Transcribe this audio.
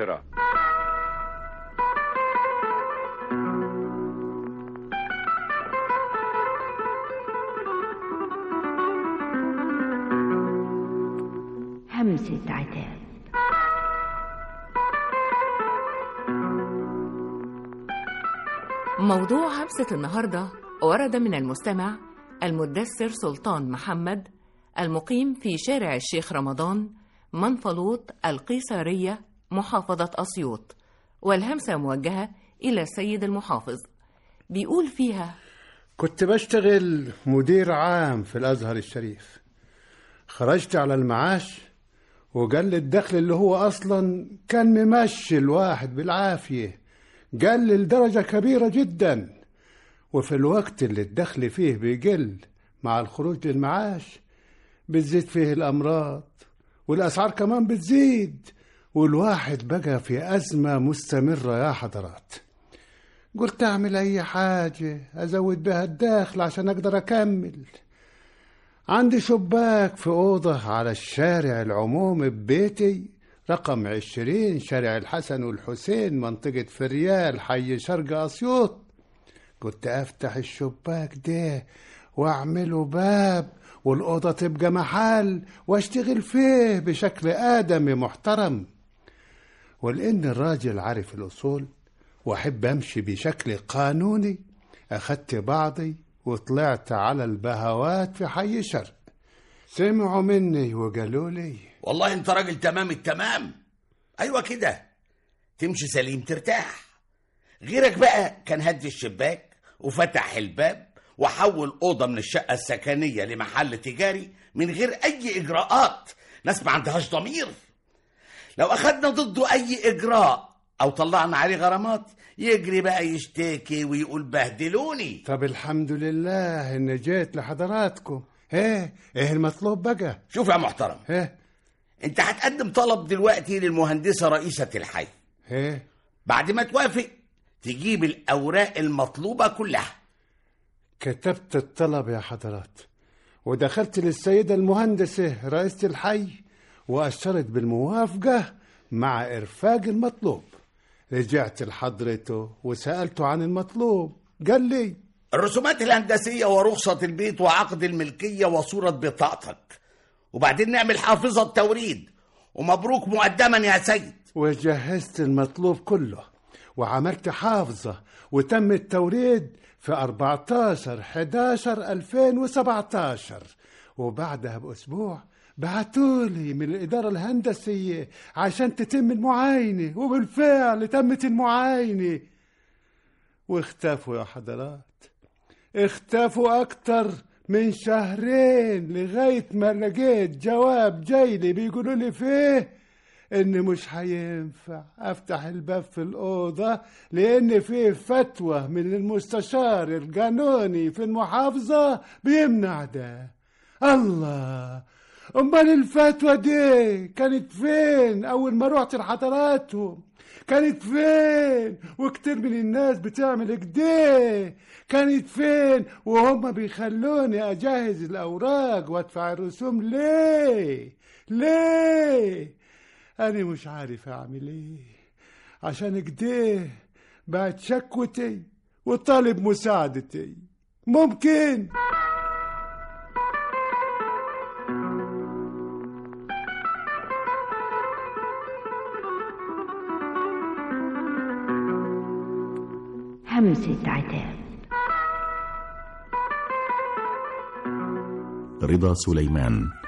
القاهرة همسة عتاب موضوع همسة النهاردة ورد من المستمع المدثر سلطان محمد المقيم في شارع الشيخ رمضان منفلوط القيصرية محافظة أسيوط والهمسة موجهة إلى السيد المحافظ بيقول فيها كنت بشتغل مدير عام في الأزهر الشريف خرجت على المعاش وقل الدخل اللي هو أصلا كان ممشي الواحد بالعافية قل لدرجة كبيرة جدا وفي الوقت اللي الدخل فيه بيقل مع الخروج للمعاش بتزيد فيه الأمراض والأسعار كمان بتزيد والواحد بقى في أزمة مستمرة يا حضرات قلت أعمل أي حاجة أزود بها الدخل عشان أقدر أكمل عندي شباك في أوضة على الشارع العمومي ببيتي رقم عشرين شارع الحسن والحسين منطقة فريال حي شرق أسيوط كنت أفتح الشباك ده وأعمله باب والأوضة تبقى محل واشتغل فيه بشكل آدمي محترم ولأن الراجل عارف الأصول وأحب أمشي بشكل قانوني أخدت بعضي وطلعت على البهوات في حي شرق سمعوا مني وقالوا لي والله انت راجل تمام التمام ايوه كده تمشي سليم ترتاح غيرك بقى كان هدي الشباك وفتح الباب وحول اوضه من الشقه السكنيه لمحل تجاري من غير اي اجراءات ناس ما عندهاش ضمير لو اخدنا ضده اي اجراء او طلعنا عليه غرامات يجري بقى يشتكي ويقول بهدلوني طب الحمد لله إن جيت لحضراتكم ايه ايه المطلوب بقى شوف يا محترم ايه انت هتقدم طلب دلوقتي للمهندسه رئيسه الحي ايه بعد ما توافق تجيب الاوراق المطلوبه كلها كتبت الطلب يا حضرات ودخلت للسيدة المهندسة رئيسة الحي وأشرت بالموافقة مع إرفاق المطلوب رجعت لحضرته وسألته عن المطلوب قال لي الرسومات الهندسيه ورخصه البيت وعقد الملكيه وصوره بطاقتك وبعدين نعمل حافظه توريد ومبروك مقدما يا سيد وجهزت المطلوب كله وعملت حافظة وتم التوريد في 14 11 2017 وبعدها بأسبوع بعتولي من الإدارة الهندسية عشان تتم المعاينة وبالفعل تمت المعاينة واختفوا يا حضرات اختفوا أكتر من شهرين لغاية ما لقيت جواب جايلي بيقولوا لي فيه إن مش هينفع أفتح الباب في الأوضة لأن فيه فتوى من المستشار القانوني في المحافظة بيمنع ده الله أمال الفتوى دي كانت فين أول ما رحت لحضراتهم كانت فين وكتير من الناس بتعمل كده كانت فين وهم بيخلوني أجهز الأوراق وأدفع الرسوم ليه ليه أنا مش عارف أعمل إيه عشان كده بعد شكوتي وطالب مساعدتي ممكن همسة عتاب رضا سليمان